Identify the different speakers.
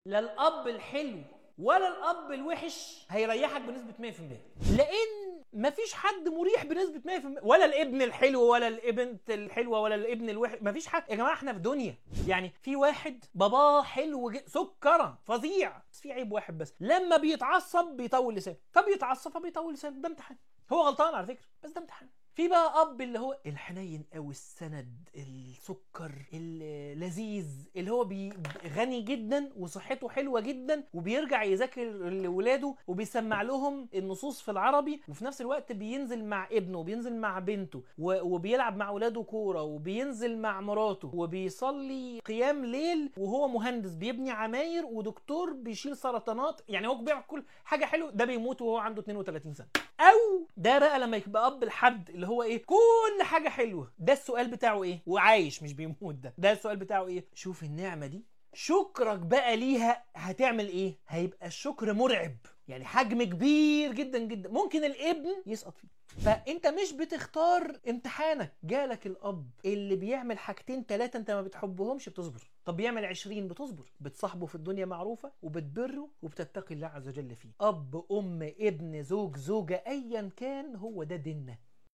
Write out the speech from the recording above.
Speaker 1: لا الاب الحلو ولا الاب الوحش هيريحك بنسبه 100% لان مفيش حد مريح بنسبه 100% ولا الابن الحلو ولا البنت الحلوه ولا الابن الوحش مفيش حد يا جماعه احنا في دنيا يعني في واحد باباه حلو جدا سكره فظيع بس في عيب واحد بس لما بيتعصب بيطول لسانه فبيتعصب فبيطول لسانه ده امتحان هو غلطان على فكره بس ده امتحان في بقى اب اللي هو الحنين قوي السند السكر اللذيذ اللي هو بي غني جدا وصحته حلوه جدا وبيرجع يذاكر لاولاده وبيسمع لهم النصوص في العربي وفي نفس الوقت بينزل مع ابنه وبينزل مع بنته و- وبيلعب مع اولاده كوره وبينزل مع مراته وبيصلي قيام ليل وهو مهندس بيبني عماير ودكتور بيشيل سرطانات يعني هو بيعمل كل حاجه حلوه ده بيموت وهو عنده 32 سنه او ده بقى لما يبقى اب الحد اللي هو ايه كل حاجه حلوه ده السؤال بتاعه ايه وعايش مش بيموت ده ده السؤال بتاعه ايه شوف النعمه دي شكرك بقى ليها هتعمل ايه هيبقى الشكر مرعب يعني حجم كبير جدا جدا ممكن الابن يسقط فيه فانت مش بتختار امتحانك جالك الاب اللي بيعمل حاجتين ثلاثه انت ما بتحبهمش بتصبر طب بيعمل عشرين بتصبر بتصاحبه في الدنيا معروفه وبتبره وبتتقي الله عز وجل فيه اب ام ابن زوج زوجه ايا كان هو ده ديننا